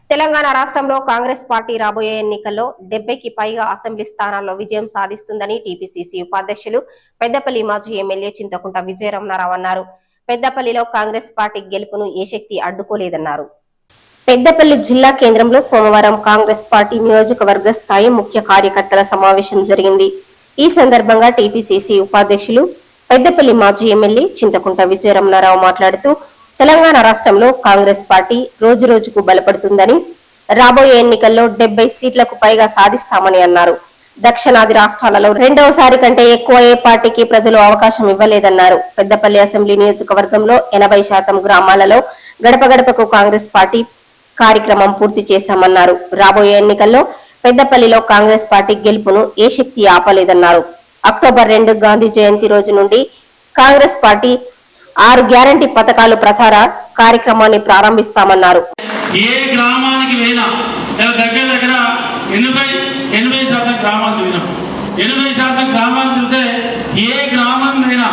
తెలంగాణ రాష్ట్రంలో కాంగ్రెస్ పార్టీ రాబోయే ఎన్నికల్లో డెబ్బైకి పైగా అసెంబ్లీ స్థానాల్లో విజయం సాధిస్తుందని టీపీసీసీ ఉపాధ్యక్షులు పెద్దపల్లి మాజీ ఎమ్మెల్యే చింతకుంట విజయరమణారావు అన్నారు పెద్దపల్లిలో కాంగ్రెస్ పార్టీ గెలుపును ఏ శక్తి అడ్డుకోలేదన్నారు పెద్దపల్లి జిల్లా కేంద్రంలో సోమవారం కాంగ్రెస్ పార్టీ నియోజకవర్గ స్థాయి ముఖ్య కార్యకర్తల సమావేశం జరిగింది ఈ సందర్భంగా టీపీసీసీ ఉపాధ్యక్షులు పెద్దపల్లి మాజీ ఎమ్మెల్యే చింతకుంట విజయరమణారావు మాట్లాడుతూ తెలంగాణ రాష్ట్రంలో కాంగ్రెస్ పార్టీ రోజు రోజుకు బలపడుతుందని రాబోయే ఎన్నికల్లో డెబ్బై సీట్లకు పైగా సాధిస్తామని అన్నారు దక్షిణాది రాష్ట్రాలలో రెండవసారి కంటే ఎక్కువ ఏ పార్టీకి ప్రజలు అవకాశం ఇవ్వలేదన్నారు పెద్దపల్లి అసెంబ్లీ నియోజకవర్గంలో ఎనభై శాతం గ్రామాలలో గడప గడపకు కాంగ్రెస్ పార్టీ కార్యక్రమం పూర్తి చేశామన్నారు రాబోయే ఎన్నికల్లో పెద్దపల్లిలో కాంగ్రెస్ పార్టీ గెలుపును ఏ శక్తి ఆపలేదన్నారు అక్టోబర్ రెండు గాంధీ జయంతి రోజు నుండి కాంగ్రెస్ పార్టీ ఆరు గ్యారంటీ పథకాలు ప్రచార కార్యక్రమాన్ని ప్రారంభిస్తామన్నారు ఏ గ్రామానికి పోయినా ఇలా దగ్గర దగ్గర ఎనభై ఎనభై శాతం గ్రామాలు తిరిగినాం ఎనభై శాతం గ్రామాలు తిరిగితే ఏ గ్రామం పోయినా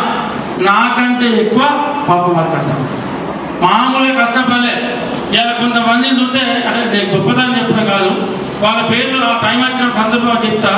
నాకంటే ఎక్కువ పాపం వారి కష్టం మామూలుగా కష్టపడలే ఇలా కొంతమందిని చూస్తే అంటే నేను గొప్పదని చెప్పడం కాదు వాళ్ళ పేర్లు ఆ టైం వచ్చిన సందర్భంలో చెప్తా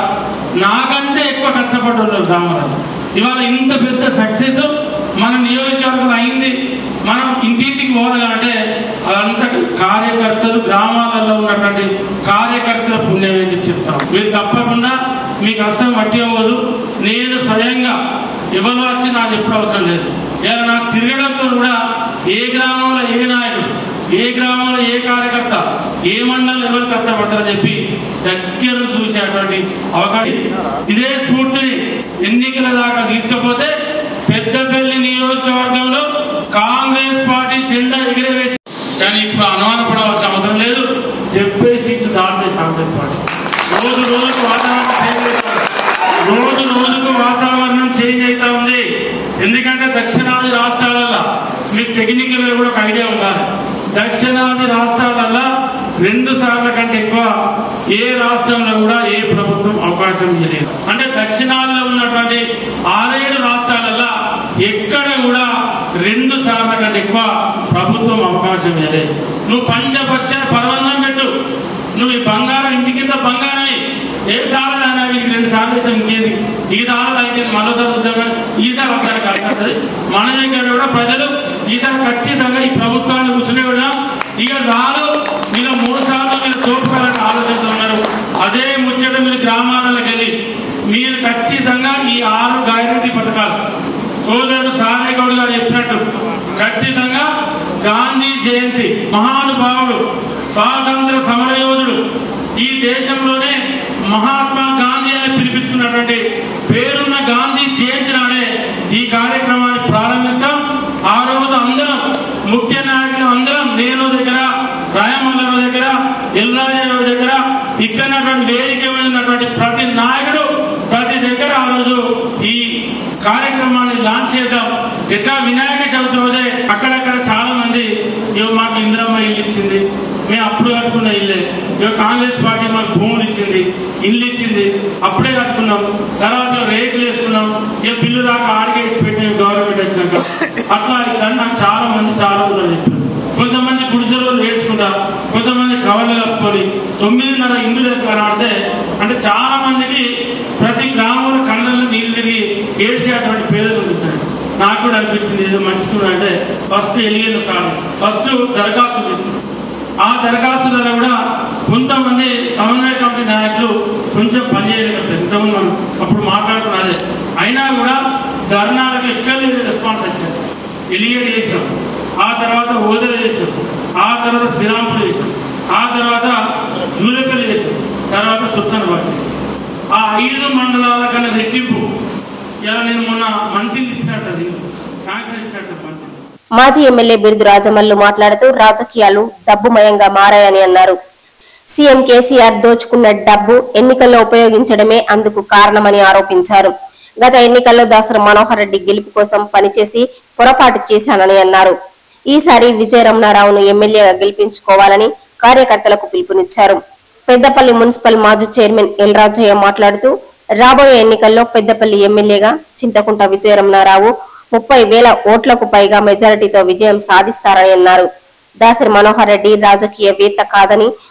నాకంటే ఎక్కువ కష్టపడ్డారు గ్రామాలలో ఇవాళ ఇంత పెద్ద సక్సెస్ మన నియోజకవర్గం అయింది మనం ఇంటింటికి పోవాలంటే అదంతా కార్యకర్తలు గ్రామాలలో ఉన్నటువంటి కార్యకర్తల పుణ్యం అని చెప్పి చెప్తాం మీరు తప్పకుండా మీ కష్టం మట్టి అవ్వదు నేను స్వయంగా ఎవరు వచ్చి నాకు ఎప్పుడు అవసరం లేదు ఇలా నాకు తిరగడంతో కూడా ఏ గ్రామంలో ఏ నాయకుడు ఏ గ్రామంలో ఏ కార్యకర్త ఏ మండలం ఎవరు కష్టపడతారని చెప్పి దగ్గర చూసేటువంటి అవకాశం ఇదే స్ఫూర్తిని ఎన్నికల దాకా తీసుకపోతే పెద్దపల్లి నియోజకవర్గంలో కాంగ్రెస్ పార్టీ జెండా ఎగిరవేసి కానీ ఇప్పుడు అనుమానపడవలసిన అవసరం లేదు డెబ్బై సీట్లు దాటుతాయి కాంగ్రెస్ పార్టీ రోజు రోజుకు వాతావరణం చేంజ్ అవుతా ఉంది. రోజు రోజుకు వాతావరణం చేంజ్ అవుతా ఉంది ఎందుకంటే దక్షిణాది రాష్ట్రాలలో మీకు టెక్నికల్ గా కూడా ఒక ఐడియా ఉండాలి దక్షిణాది రాష్ట్రాలలో రెండు సార్ల కంటే ఎక్కువ ఏ రాష్ట్రంలో కూడా ఏ ప్రభుత్వం అవకాశం ఇవ్వలేదు అంటే దక్షిణాదిలో ఉన్నటువంటి ఆరేడు రాష్ట్రాలలో ఎక్కడ కూడా రెండు సార్ల కంటే ఎక్కువ ప్రభుత్వం అవకాశం ఇవ్వలేదు నువ్వు పంచపక్ష పరవన్నం పెట్టు నువ్వు ఈ బంగారం ఇంటి కింద బంగారమే ఏ సార్లు అయినా మీకు రెండు సార్లు ఇస్తాం ఇంకేది ఈ సార్లు అయితే మరోసారి ఉద్యోగం ఈసారి ఒకసారి కలుగుతుంది మన దగ్గర కూడా ప్రజలు ఈసారి ఖచ్చితంగా ఈ ప్రభుత్వాన్ని కూర్చుని కూడా ఇక చాలు మీరు మూడు సార్లు మీరు తోపుకోవాలని ఆలోచనతో ఉన్నారు అదే ముచ్చట మీరు గ్రామాలకు వెళ్ళి మీరు ఖచ్చితంగా ఈ ఆరు గ్యారంటీ పథకాలు సోదరుడు సారే గౌడ్ గారు చెప్పినట్టు ఖచ్చితంగా గాంధీ జయంతి మహానుభావుడు స్వాతంత్ర సమరయోధుడు ఈ దేశంలోనే మహాత్మా గాంధీ అని పిలిపించుకున్నటువంటి పేరున్న గాంధీ జయంతి నాడే ఈ కార్యక్రమాన్ని ప్రారంభిస్తాం ఆ రోజు అందరం ముఖ్య నాయకులు అందరం నేను దగ్గర రాయమల్లం దగ్గర ఎల్లాదేవి దగ్గర ఇక్కడ వేదిక మీద ఉన్నటువంటి ప్రతి నాయకుడు ప్రతి దగ్గర ఆ రోజు ఈ కార్యక్రమాన్ని లాంచ్ చేద్దాం ఎట్లా వినాయక చవితి రోజే అక్కడక్కడ చాలా మంది ఇవి మాకు ఇందిరమ్మ ఇల్లు ఇచ్చింది మేము అప్పుడు కట్టుకున్న ఇల్లే ఇవి కాంగ్రెస్ పార్టీ మాకు భూములు ఇచ్చింది ఇల్లు ఇచ్చింది అప్పుడే కట్టుకున్నాం తర్వాత రేకులు వేసుకున్నాం ఇక బిల్లు రాక ఆడికేసి పెట్టి గవర్నమెంట్ వచ్చినాక అట్లా ఇట్లా అని నాకు చాలా మంది చాలా కూడా చెప్పారు కొంతమంది గుడిసెలు నేర్చుకుంటారు కొంతమంది కవర్లు కప్పుకొని తొమ్మిదిన్నర ఇండ్లు కనబడితే అంటే చాలా మందికి ప్రతి గ్రామంలో కళ్ళల్లో నీళ్ళు తిరిగి ఏడ్చేటువంటి పేదలు చూశాను నాకు కూడా అనిపించింది ఏదో మంచిగా అంటే ఫస్ట్ ఎలిగేలు స్టార్ట్ ఫస్ట్ దరఖాస్తు తీసుకున్నాం ఆ దరఖాస్తులలో కూడా కొంతమంది సమన్వయ కమిటీ నాయకులు కొంచెం పనిచేయలేదు ఇంతకుముందు మనం అప్పుడు మాట్లాడుకున్నదే అయినా కూడా ధర్నాలకు ఎక్కడ రెస్పాన్స్ వచ్చింది ఎలిగేట్ చేసాం ఆ తర్వాత ఓదర చేసాం ఆ తర్వాత శ్రీరాంపురం చేసాం ఆ తర్వాత జూలపల్లి చేసాం తర్వాత సుల్తానాబాద్ చేసాం ఆ ఐదు మండలాల కన్నా రెట్టింపు ఇలా నేను మొన్న మంత్రి ఇచ్చినట్టు అది శాంక్షన్ ఇచ్చినట్టు మంత్రి మాజీ ఎమ్మెల్యే బిరుదు రాజమల్లు మాట్లాడుతూ రాజకీయాలు డబ్బుమయంగా మారాయని అన్నారు సీఎం కేసీఆర్ దోచుకున్న డబ్బు ఎన్నికల్లో ఉపయోగించడమే అందుకు కారణమని ఆరోపించారు గత ఎన్నికల్లో దాసర మనోహర్ రెడ్డి గెలుపు కోసం పనిచేసి పొరపాటు చేశానని అన్నారు ఈసారి విజయరమణారావును ఎమ్మెల్యేగా గెలిపించుకోవాలని కార్యకర్తలకు పిలుపునిచ్చారు పెద్దపల్లి మున్సిపల్ మాజీ చైర్మన్ ఎల్ రాజయ్య మాట్లాడుతూ రాబోయే ఎన్నికల్లో పెద్దపల్లి ఎమ్మెల్యేగా చింతకుంట విజయరమణారావు ముప్పై వేల ఓట్లకు పైగా మెజారిటీతో విజయం సాధిస్తారని అన్నారు దాసరి మనోహర్ రెడ్డి రాజకీయవేత్త కాదని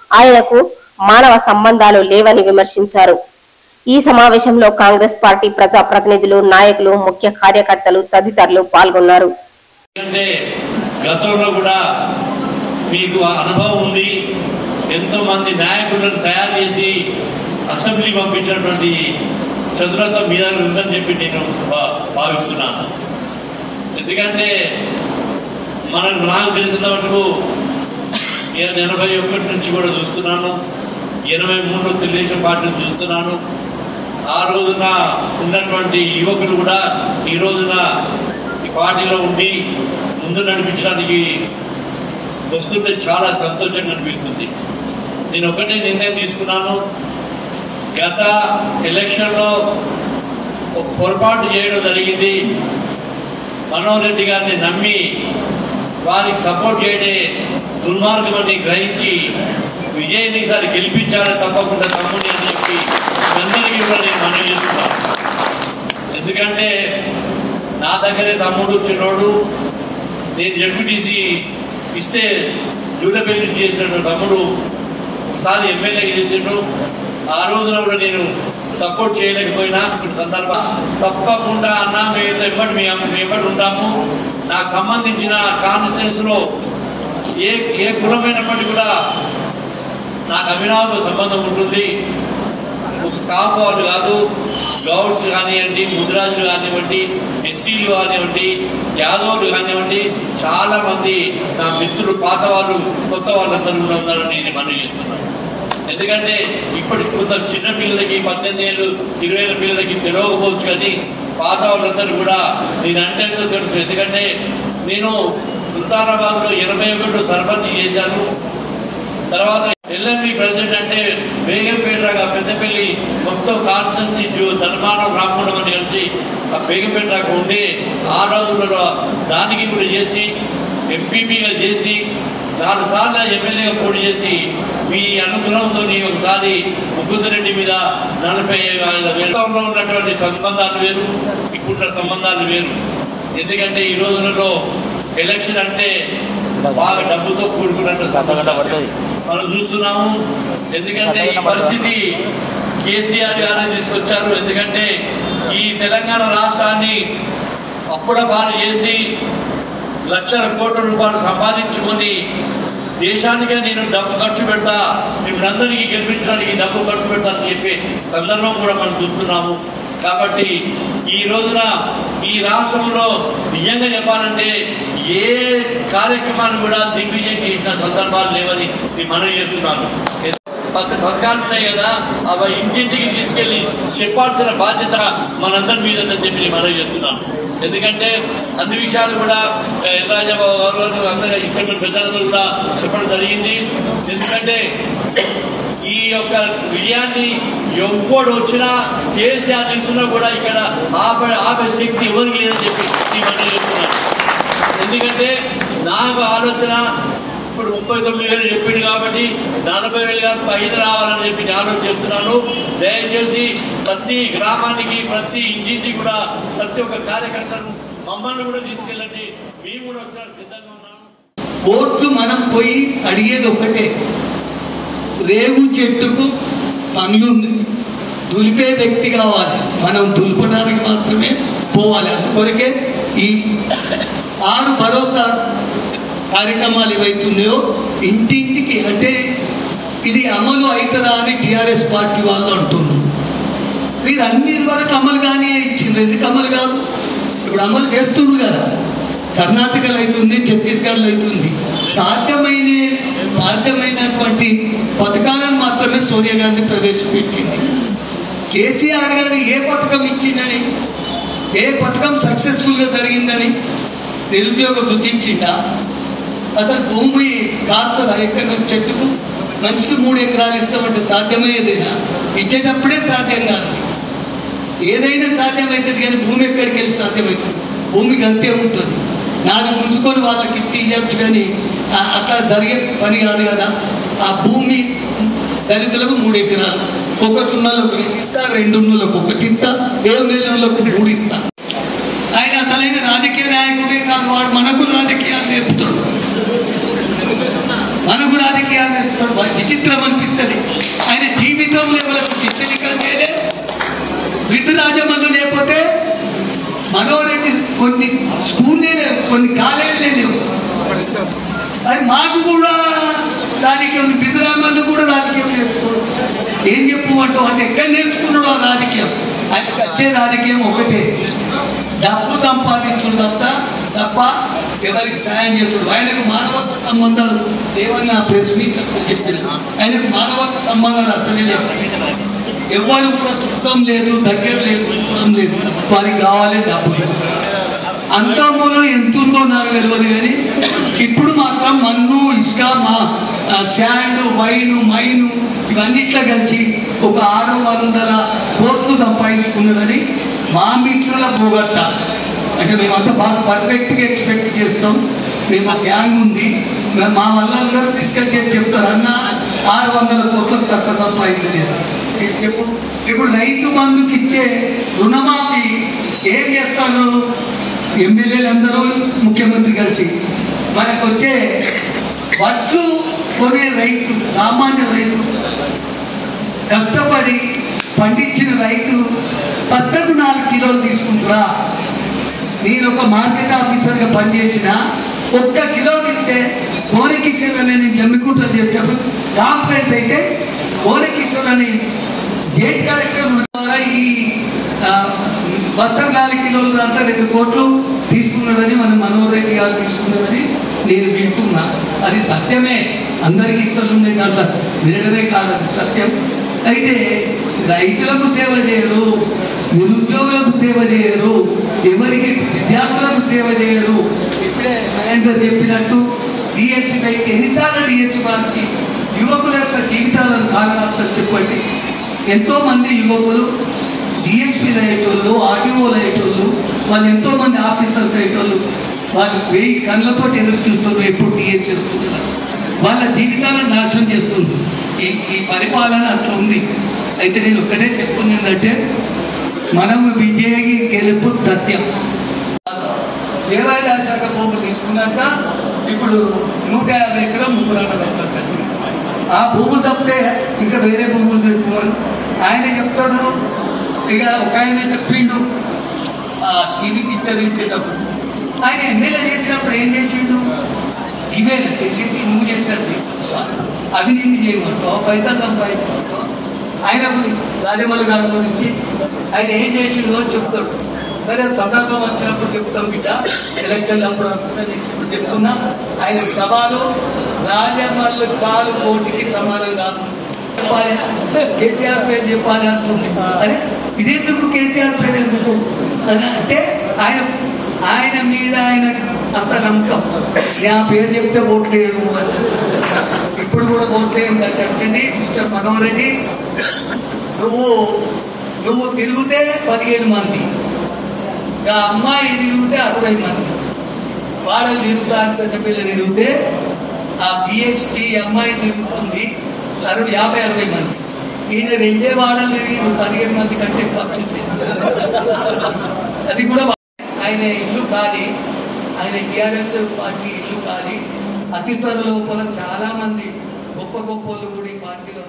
ఆయనకు మానవ సంబంధాలు లేవని విమర్శించారు ఈ సమావేశంలో కాంగ్రెస్ పార్టీ ప్రజా ప్రతినిధులు నాయకులు ముఖ్య కార్యకర్తలు తదితరులు పాల్గొన్నారు ఎందుకంటే గతంలో కూడా మీకు ఆ అనుభవం ఉంది ఎంతో మంది నాయకులను తయారు చేసి అసెంబ్లీ పంపించినటువంటి చతురత మీద ఉందని చెప్పి నేను భా- భావిస్తున్నాను ఎందుకంటే మనకు నాకు తెలిసిన వరకు నేను ఎనభై ఒకటి నుంచి కూడా చూస్తున్నాను ఎనభై మూడులో తెలుగుదేశం పార్టీని చూస్తున్నాను ఆ రోజున ఉన్నటువంటి యువకులు కూడా ఈ రోజున ఈ పార్టీలో ఉండి ముందు నడిపించడానికి వస్తుంటే చాలా సంతోషంగా అనిపిస్తుంది నేను ఒకటే నిర్ణయం తీసుకున్నాను గత ఎలక్షన్లో ఒక పొరపాటు చేయడం జరిగింది మనోహర్ రెడ్డి గారిని నమ్మి వారికి సపోర్ట్ చేయడే దుర్మార్గమని గ్రహించి విజయ్ని ఈసారి గెలిపించాలని తప్పకుండా తమ్ముని అని చెప్పి మీ అందరికీ కూడా నేను మనవి చేస్తున్నాను ఎందుకంటే నా దగ్గరే తమ్ముడు చిన్నోడు నేను జడ్పీటీసీ ఇస్తే జూడపల్లి చేసిన తమ్ముడు ఒకసారి ఎమ్మెల్యే చేసిండు ఆ రోజున కూడా నేను సపోర్ట్ చేయలేకపోయినా ఇప్పుడు సందర్భ తప్పకుండా అన్న మేము ఎమ్మటి మీ మేము ఎమ్మటి ఉంటాము నాకు సంబంధించిన కాన్స్టిట్యూన్స్ లో ఏ ఏ కులమైనప్పటికీ కూడా నాకు అభినవ సంబంధం ఉంటుంది ఒక కాపు వాళ్ళు కాదు గౌడ్స్ కానివ్వండి ముద్రాజులు కానివ్వండి ఎస్సీలు కానివ్వండి యాదవులు కానివ్వండి చాలా మంది నా మిత్రులు పాత వాళ్ళు కొత్త వాళ్ళందరూ కూడా ఉన్నారని నేను మనం చెప్తున్నాను ఎందుకంటే ఇప్పటి కొంత చిన్న పిల్లలకి పద్దెనిమిది ఏళ్ళు ఇరవై ఏళ్ళ పిల్లలకి తెలియకపోవచ్చు కానీ పాత వాళ్ళందరూ కూడా నేను అంటే ఏంటో తెలుసు ఎందుకంటే నేను సుల్తానాబాద్ లో ఇరవై ఒకటి సర్పంచ్ చేశాను తర్వాత ఎల్ఎంపి ప్రెసిడెంట్ అంటే బేగంపేటగా పెద్దపల్లి మొత్తం కాన్స్టెన్సీ ధర్మానం రామగుండం అని కలిసి ఆ బేగంపేటకు ఉండి ఆ రోజులలో దానికి కూడా చేసి ఎంపీపీగా చేసి నాలుగు సార్లు ఎమ్మెల్యేగా పోటీ చేసి మీ అనుగ్రహంతో ఒకసారి ముకుందరెడ్డి మీద నలభై ఐదు వేలలో ఉన్నటువంటి సంబంధాలు వేరు ఇప్పుడున్న సంబంధాలు వేరు ఎందుకంటే ఈ రోజులలో ఎలక్షన్ అంటే బాగా డబ్బుతో కూడుకున్నట్టు సమస్య. మనం చూస్తున్నాము ఎందుకంటే ఈ పరిస్థితి కేసీఆర్ గారే తీసుకొచ్చారు ఎందుకంటే ఈ తెలంగాణ రాష్ట్రాన్ని అప్పుడ పాలు చేసి లక్షల కోట్ల రూపాయలు సంపాదించుకొని దేశానికే నేను డబ్బు ఖర్చు పెడతా మిమ్మల్ందరికీ గెలిపించడానికి డబ్బు ఖర్చు పెడతానని చెప్పి సందర్భం కూడా మనం చూస్తున్నాము కాబట్టి ఈ రోజున ఈ రాష్ట్రంలో నిజంగా చెప్పాలంటే ఏ కార్యక్రమాన్ని కూడా దిగ్విజయం చేసిన సందర్భాలు లేవని నేను మనవి చేస్తున్నాను పక్క పథకాలు ఉన్నాయి కదా అవి ఇంటింటికి తీసుకెళ్లి చెప్పాల్సిన బాధ్యత మనందరి మీద ఉందని చెప్పి నేను మనవి చేస్తున్నాను ఎందుకంటే అన్ని విషయాలు కూడా ఎల్రాజాబాబు గారు అందరూ ఇక్కడ ఉన్న పెద్దలందరూ కూడా చెప్పడం జరిగింది ఎందుకంటే ఈ యొక్క విజయాన్ని ఎవ్వడు వచ్చినా కేసీఆర్ నిలుస్తున్నా కూడా ఇక్కడ ఆపే ఆపే శక్తి ఎవరికి లేదని చెప్పి నేను మనవి చేస్తున్నాను ఎందుకంటే నాకు ఆలోచన ఇప్పుడు ముప్పై తొమ్మిది వేలు చెప్పింది కాబట్టి నలభై వేలు కాదు పైన రావాలని చెప్పి నేను ఆలోచన చేస్తున్నాను దయచేసి ప్రతి గ్రామానికి ప్రతి ఇంటికి కూడా ప్రతి ఒక్క కార్యకర్తను మమ్మల్ని కూడా తీసుకెళ్ళండి మేము కూడా వచ్చడానికి సిద్ధంగా ఉన్నాము ఓట్లు మనం పోయి అడిగేది ఒకటే రేగు చెట్టుకు పండ్లుంది దులిపే వ్యక్తి కావాలి మనం దులపడానికి మాత్రమే పోవాలి అందుకొరకే ఈ ఆరు భరోసా కార్యక్రమాలు ఏవైతున్నాయో ఇంటింటికి అంటే ఇది అమలు అవుతుందా అని టిఆర్ఎస్ పార్టీ వాళ్ళు అంటున్నారు మీరు అన్ని వరకు అమలు కానీ ఇచ్చిండ్రు ఎందుకు అమలు కాదు ఇప్పుడు అమలు చేస్తుండ్రు కదా కర్ణాటకలో అవుతుంది ఛత్తీస్గఢ్లో అవుతుంది సాధ్యమైన సాధ్యమైనటువంటి పథకాలను మాత్రమే సోనియా గాంధీ ప్రవేశపెట్టింది కేసీఆర్ గారు ఏ పథకం ఇచ్చిందని ఏ పథకం సక్సెస్ఫుల్ గా జరిగిందని నిరుద్యోగ గుర్తించిందా అసలు భూమి కాస్త ఎకరం చెట్టుకు మనిషికి మూడు ఎకరాలు ఇస్తామంటే సాధ్యమయ్యేదేనా ఇచ్చేటప్పుడే సాధ్యం కాదు ఏదైనా సాధ్యమవుతుంది కానీ భూమి ఎక్కడికి వెళ్ళి సాధ్యమవుతుంది భూమికి అంతే ఉంటుంది నాది గుంజుకొని వాళ్ళకి తీయచ్చు కానీ ఆ- అట్లా జరిగే పని కాదు కదా ఆ భూమి దళితులకు మూడు ఎకరాలు ఒకటి ఉన్నోళ్ళకు రెండు ఇస్తా రెండు ఉన్నోళ్ళకు ఒకటి ఇస్తా ఏడు నెలలకు మూడు ఇస్తా ఆయన అసలైన రాజకీయ నాయకుడే కాదు వాడు మనకు రాజకీయాలు నేర్పుతాడు మనకు రాజకీయాలు నేర్పుతాడు. వా- విచిత్రం అనిపిస్తుంది ఆయన జీవితంలో ఎవరికి చిత్తరికలు చేయలే విద్యురాజమల్లు లేకపోతే మనోరెడ్డి కొన్ని స్కూల్లే లేవు కొన్ని కాలేజీలే లేవు అది మాకు కూడా దానికి ఉంది బిజరామల్లు కూడా రాజకీయం నేర్చుకోడు ఏం చెప్పమంటావు అంటే ఎక్కడ నేర్చుకున్నాడు ఆ రాజకీయం ఆయనకు వచ్చే రాజకీయం ఒకటే డబ్బు సంపాదించుడు తప్ప తప్ప ఎవరికి సాయం చేసుడు ఆయనకు మానవత్వ సంబంధాలు లేవని నా ప్రెస్ మీట్ చెప్పిన ఆయనకు మానవత్వ సంబంధాలు అసలే లేవు ఎవరు కూడా చుట్టం లేదు దగ్గర లేదు దూరం లేదు వారికి కావాలి డబ్బులు అంత మూలం ఎంత ఉందో నాకు తెలియదు కానీ ఇప్పుడు మాత్రం మన్ను ఇసుక మా ఆ, శాండ్ వైను మైను ఇవన్నిట్లో కలిసి ఒక ఆరు వందల కోట్లు సంపాదించుకున్నాడని మా మిత్రుల పోగొట్ట అంటే మేమంతా బాగా పర్ఫెక్ట్గా ఎక్స్పెక్ట్ చేస్తాం మేము ఆ గ్యాంగ్ ఉంది మేము మా వల్ల అందరూ డిస్కస్ చేసి చెప్తారు అన్న ఆరు వందల కోట్లకు తక్కువ సంపాదించలేదు ఇది చెప్పు ఇప్పుడు రైతు బంధుకి ఇచ్చే రుణమాఫీ ఏం చేస్తారు ఎమ్మెల్యేలు అందరూ ముఖ్యమంత్రి కలిసి మనకు వచ్చే వడ్లు కొనే రైతు సామాన్య రైతు కష్టపడి పండించిన రైతు పద్దకు నాలుగు కిలోలు తీసుకుంటురా నేను ఒక మార్కెట్ ఆఫీసర్గా పనిచేసిన ఒక్క కిలో తింటే కోనకిషోర్ అని నేను జమ్మికుంటలు చేసేటప్పుడు కాంప్లైంట్ అయితే కోనకిషోర్ అని జైట్ కలెక్టర్ ద్వారా ఈ ఆ, బత్తం నాలుగు కిలోల దాంట్లో రెండు కోట్లు తీసుకున్నాడని మన మనోహర్ రెడ్డి గారు తీసుకున్నాడని నేను వింటున్నా అది సత్యమే అందరికీ ఇష్టం ఉండే దాంట్లో వినడమే కాదు అది సత్యం అయితే రైతులకు సేవ చేయరు నిరుద్యోగులకు సేవ చేయరు ఎవరికి విద్యార్థులకు సేవ చేయరు ఇప్పుడే మహేందర్ చెప్పినట్టు డిఎస్సి పెట్టి ఎన్నిసార్లు డిఎస్సి మార్చి యువకుల యొక్క జీవితాలను కారణాలు చెప్పండి ఎంతో మంది యువకులు డిఎస్పీలు అయ్యేటోళ్ళు ఆర్టీఓలు అయ్యేటోళ్ళు వాళ్ళు ఎంతో మంది ఆఫీసర్స్ అయ్యేటోళ్ళు వాళ్ళు వెయ్యి కళ్ళతో ఎదురు చూస్తున్నారు ఎప్పుడు డిఎస్ చేస్తున్నారు వాళ్ళ జీవితాలను నాశనం చేస్తుంది ఈ ఈ పరిపాలన అట్లా ఉంది అయితే నేను ఒక్కటే చెప్తుంది ఏంటంటే మనము విజయకి గెలుపు తథ్యం దేవాదాయ శాఖ భూములు తీసుకున్నాక ఇప్పుడు నూట యాభై ఎకరం ముగ్గురాట దొరుకుతుంది ఆ భూములు తప్పితే ఇంకా వేరే భూములు దొరుకుమని ఆయన చెప్తాడు ఇక ఒక ఆయన చెప్పిండు ఆ టీవీకి ఇచ్చేటప్పుడు ఆయన ఎమ్మెల్యే చేసినప్పుడు ఏం చేసిండు ఇవేనా చేసింది నువ్వు చేసినట్టు అవినీతి చేయమంటావు పైసలు సంపాదించమంటావు ఆయన గురించి రాజమౌళి గారి గురించి ఆయన ఏం చేసిండో చెప్తాడు సరే సందర్భం వచ్చినప్పుడు చెప్తాం బిడ్డ ఎలక్షన్లు అప్పుడు అనుకుంటా నేను ఇప్పుడు చెప్తున్నా ఆయన సవాలు రాజమల్లి కాలు కోటికి సమానం కాదు చెప్పాలి కేసీఆర్ పేరు చెప్పాలి అనుకుంది అదే ఇదెందుకు కేసీఆర్ పేరు ఎందుకు అని అంటే ఆయన ఆయన మీద ఆయన అంత నమ్మకం నేను ఆ పేరు చెప్తే ఓట్లేదు అని ఇప్పుడు కూడా ఓట్లేదు ఇంకా చెప్పింది మిస్టర్ మనోహర్ రెడ్డి నువ్వు నువ్వు తిరిగితే పదిహేను మంది ఇంకా అమ్మాయి తిరిగితే అరవై మంది వాడలు తిరుగుతా అని పెద్ద పిల్ల తిరిగితే ఆ బిఎస్పి అమ్మాయి తిరుగుతుంది అరవై యాభై అరవై మంది ఈయన రెండే వాడలు తిరిగి నువ్వు పదిహేను మంది కంటే ఖర్చు అది కూడా ఆయన ఇల్లు కాలి ఆయన టిఆర్ఎస్ పార్టీ ఇల్లు కాలి అతి త్వర లోపల చాలా మంది గొప్ప గొప్ప వాళ్ళు కూడా ఈ పార్టీలో